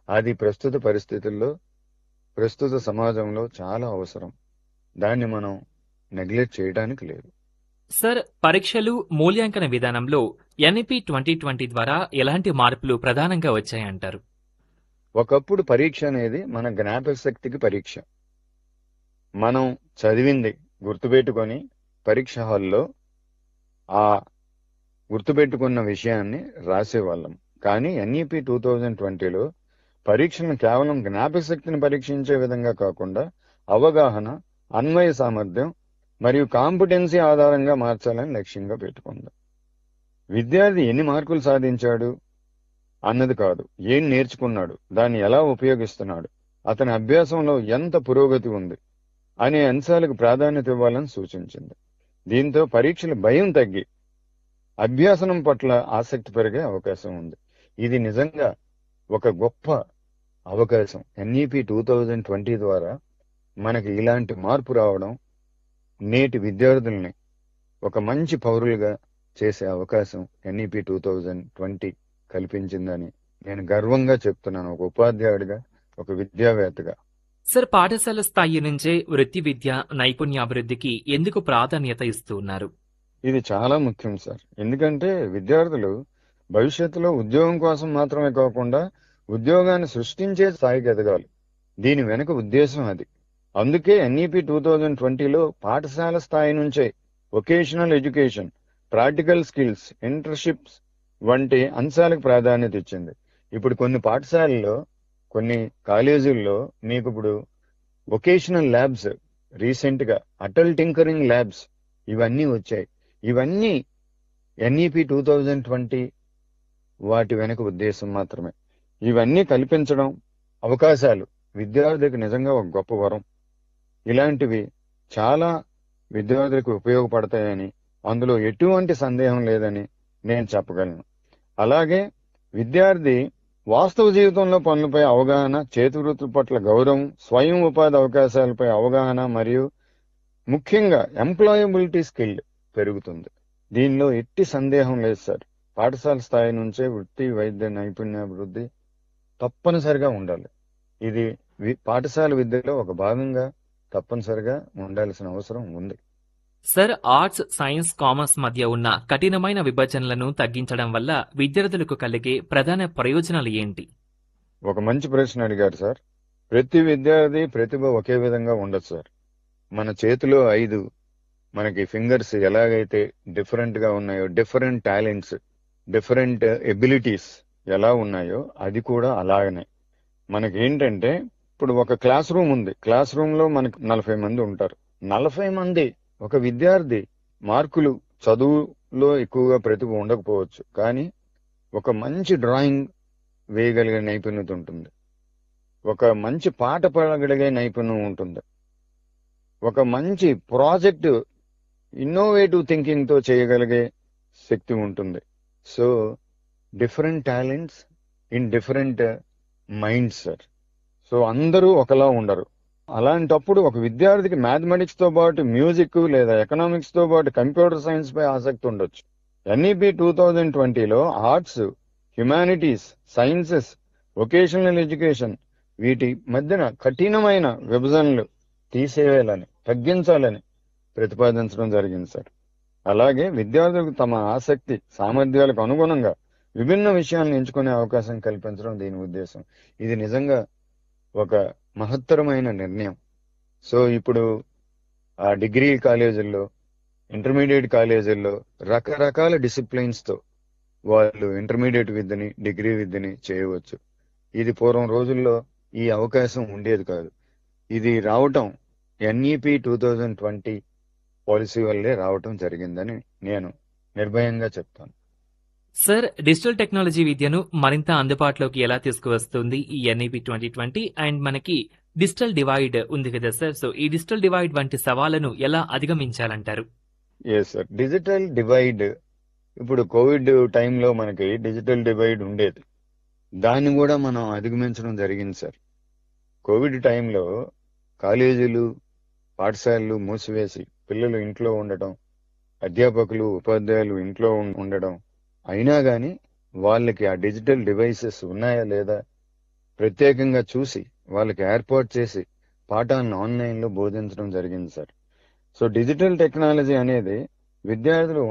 అది ప్రస్తుత పరిస్థితుల్లో ప్రస్తుత సమాజంలో చాలా అవసరం దాన్ని మనం నెగ్లెక్ట్ చేయడానికి లేదు సార్ పరీక్షలు మూల్యాంకన విధానంలో ఎన్ఈపి ట్వంటీ ట్వంటీ ద్వారా ఎలాంటి మార్పులు ప్రధానంగా వచ్చాయంటారు ఒకప్పుడు పరీక్ష అనేది మన జ్ఞాపక శక్తికి పరీక్ష మనం చదివింది గుర్తుపెట్టుకొని పరీక్ష హాల్లో ఆ గుర్తుపెట్టుకున్న విషయాన్ని రాసేవాళ్ళం కానీ ఎన్ఈపి టూ థౌజండ్ ట్వంటీలో పరీక్షను కేవలం జ్ఞాపక శక్తిని పరీక్షించే విధంగా కాకుండా అవగాహన అన్వయ సామర్థ్యం మరియు కాంపిటెన్సీ ఆధారంగా మార్చాలని లక్ష్యంగా పెట్టుకుంది విద్యార్థి ఎన్ని మార్కులు సాధించాడు అన్నది కాదు ఏం నేర్చుకున్నాడు దాన్ని ఎలా ఉపయోగిస్తున్నాడు అతని అభ్యాసంలో ఎంత పురోగతి ఉంది అనే అంశాలకు ప్రాధాన్యత ఇవ్వాలని సూచించింది దీంతో పరీక్షల భయం తగ్గి అభ్యాసనం పట్ల ఆసక్తి పెరిగే అవకాశం ఉంది ఇది నిజంగా ఒక గొప్ప అవకాశం ఎన్ఈపి టూ థౌజండ్ ట్వంటీ ద్వారా మనకి ఇలాంటి మార్పు రావడం నేటి విద్యార్థుల్ని ఒక మంచి పౌరులుగా చేసే అవకాశం ఎన్ఈపి టూ థౌజండ్ ట్వంటీ కల్పించిందని నేను గర్వంగా చెప్తున్నాను ఒక ఉపాధ్యాయుడిగా ఒక విద్యావేత్తగా సార్ పాఠశాల స్థాయి నుంచే వృత్తి విద్య నైపుణ్యాభివృద్ధికి ఎందుకు ప్రాధాన్యత ఇస్తూ ఉన్నారు ఇది చాలా ముఖ్యం సార్ ఎందుకంటే విద్యార్థులు భవిష్యత్తులో ఉద్యోగం కోసం మాత్రమే కాకుండా ఉద్యోగాన్ని సృష్టించే స్థాయికి ఎదగాలి దీని వెనుక ఉద్దేశం అది అందుకే ఎన్ఈపి టూ థౌజండ్ ట్వంటీలో పాఠశాల స్థాయి నుంచే vocational education practical skills internships వంటి అంశాలకు ప్రాధాన్యత ఇచ్చింది ఇప్పుడు కొన్ని పాఠశాలల్లో కొన్ని కాలేజీల్లో మీకు ఇప్పుడు వొకేషనల్ ల్యాబ్స్ రీసెంట్ గా అటల్ టింకరింగ్ ల్యాబ్స్ ఇవన్నీ వచ్చాయి ఇవన్నీ ఎన్ఈపి టూ థౌజండ్ ట్వంటీ వాటి వెనుక ఉద్దేశం మాత్రమే ఇవన్నీ కల్పించడం అవకాశాలు విద్యార్థికి నిజంగా ఒక గొప్ప వరం ఇలాంటివి చాలా విద్యార్థులకు ఉపయోగపడతాయని అందులో ఎటువంటి సందేహం లేదని నేను చెప్పగలను అలాగే విద్యార్థి వాస్తవ జీవితంలో పనులపై అవగాహన చేతి వృత్తుల పట్ల గౌరవం స్వయం ఉపాధి అవకాశాలపై అవగాహన మరియు ముఖ్యంగా ఎంప్లాయబిలిటీ స్కిల్ పెరుగుతుంది దీనిలో ఎట్టి సందేహం లేదు సార్ పాఠశాల స్థాయి నుంచే వృత్తి వైద్య నైపుణ్యాభివృద్ధి తప్పనిసరిగా ఉండాలి ఇది వి- పాఠశాల విద్యలో ఒక భాగంగా తప్పనిసరిగా ఉండాల్సిన అవసరం ఉంది సార్ ఆర్ట్స్ సైన్స్ కామర్స్ మధ్య ఉన్న కఠినమైన విభజనలను తగ్గించడం వల్ల విద్యార్థులకు కలిగే ప్రధాన ప్రయోజనాలు ఏంటి ఒక మంచి ప్రశ్న అడిగారు సార్ ప్రతి విద్యార్థి ప్రతిభ ఒకే విధంగా ఉండదు సార్ మన చేతిలో ఐదు మనకి ఫింగర్స్ ఎలాగైతే డిఫరెంట్ గా ఉన్నాయో డిఫరెంట్ టాలెంట్స్ డిఫరెంట్ ఎబిలిటీస్ ఎలా ఉన్నాయో అది కూడా అలాగనే మనకి ఏంటంటే ఇప్పుడు ఒక క్లాస్ రూమ్ ఉంది క్లాస్ రూమ్ లో మనకి నలభై మంది ఉంటారు నలభై మంది ఒక విద్యార్థి మార్కులు చదువులో ఎక్కువగా ప్రతిభ ఉండకపోవచ్చు కానీ ఒక మంచి డ్రాయింగ్ వేయగలిగే నైపుణ్యత ఉంటుంది ఒక మంచి పాట పాడగలిగే నైపుణ్యం ఉంటుంది ఒక మంచి ప్రాజెక్ట్ ఇన్నోవేటివ్ థింకింగ్ తో చేయగలిగే శక్తి ఉంటుంది so different talents in different minds sir so అందరూ ఒకలా ఉండరు అలాంటప్పుడు ఒక విద్యార్థికి మ్యాథమెటిక్స్ తో పాటు మ్యూజిక్ లేదా ఎకనామిక్స్ తో పాటు కంప్యూటర్ సైన్స్ పై ఆసక్తి ఉండొచ్చు ఎన్ఈపి టూ థౌజండ్ ట్వంటీలో arts humanities sciences vocational education వీటి మధ్యన కఠినమైన విభజనలు తీసేయాలని తగ్గించాలని ప్రతిపాదించడం జరిగింది సార్ అలాగే విద్యార్థులకు తమ ఆసక్తి సామర్థ్యాలకు అనుగుణంగా విభిన్న విషయాలను ఎంచుకునే అవకాశం కల్పించడం దీని ఉద్దేశం ఇది నిజంగా ఒక మహత్తరమైన నిర్ణయం సో ఇప్పుడు ఆ డిగ్రీ కాలేజీల్లో ఇంటర్మీడియట్ కాలేజీల్లో రకరకాల డిసిప్లైన్స్ తో వాళ్ళు ఇంటర్మీడియట్ విద్యని డిగ్రీ విద్యని చేయవచ్చు ఇది పూర్వం రోజుల్లో ఈ అవకాశం ఉండేది కాదు ఇది రావటం NEP two thousand twenty policy వల్లే రావటం జరిగిందని నేను నిర్భయంగా చెప్తాను సార్ డిజిటల్ టెక్నాలజీ విద్యను మరింత అందుబాటులోకి ఎలా తీసుకువస్తుంది ఈ ఎన్ఈపి ట్వంటీ ట్వంటీ అండ్ మనకి డిజిటల్ డివైడ్ ఉంది కదా సార్ సో ఈ డిజిటల్ డివైడ్ వంటి సవాళ్లను ఎలా అధిగమించాలంటారు ఎస్ సార్ డిజిటల్ డివైడ్ ఇప్పుడు కోవిడ్ టైంలో మనకి డిజిటల్ డివైడ్ ఉండేది దాన్ని కూడా మనం అధిగమించడం జరిగింది సార్ కోవిడ్ టైంలో కాలేజీలు పాఠశాలలు మూసివేసి పిల్లలు ఇంట్లో ఉండటం అధ్యాపకులు ఉపాధ్యాయులు ఇంట్లో ఉం- ఉండడం అయినా కానీ వాళ్ళకి ఆ డిజిటల్ డివైసెస్ ఉన్నాయా లేదా ప్రత్యేకంగా చూసి వాళ్ళకి ఏర్పాటు చేసి పాఠాలను ఆన్లైన్ లో బోధించడం జరిగింది సార్ సో డిజిటల్ టెక్నాలజీ అనేది విద్యార్థులు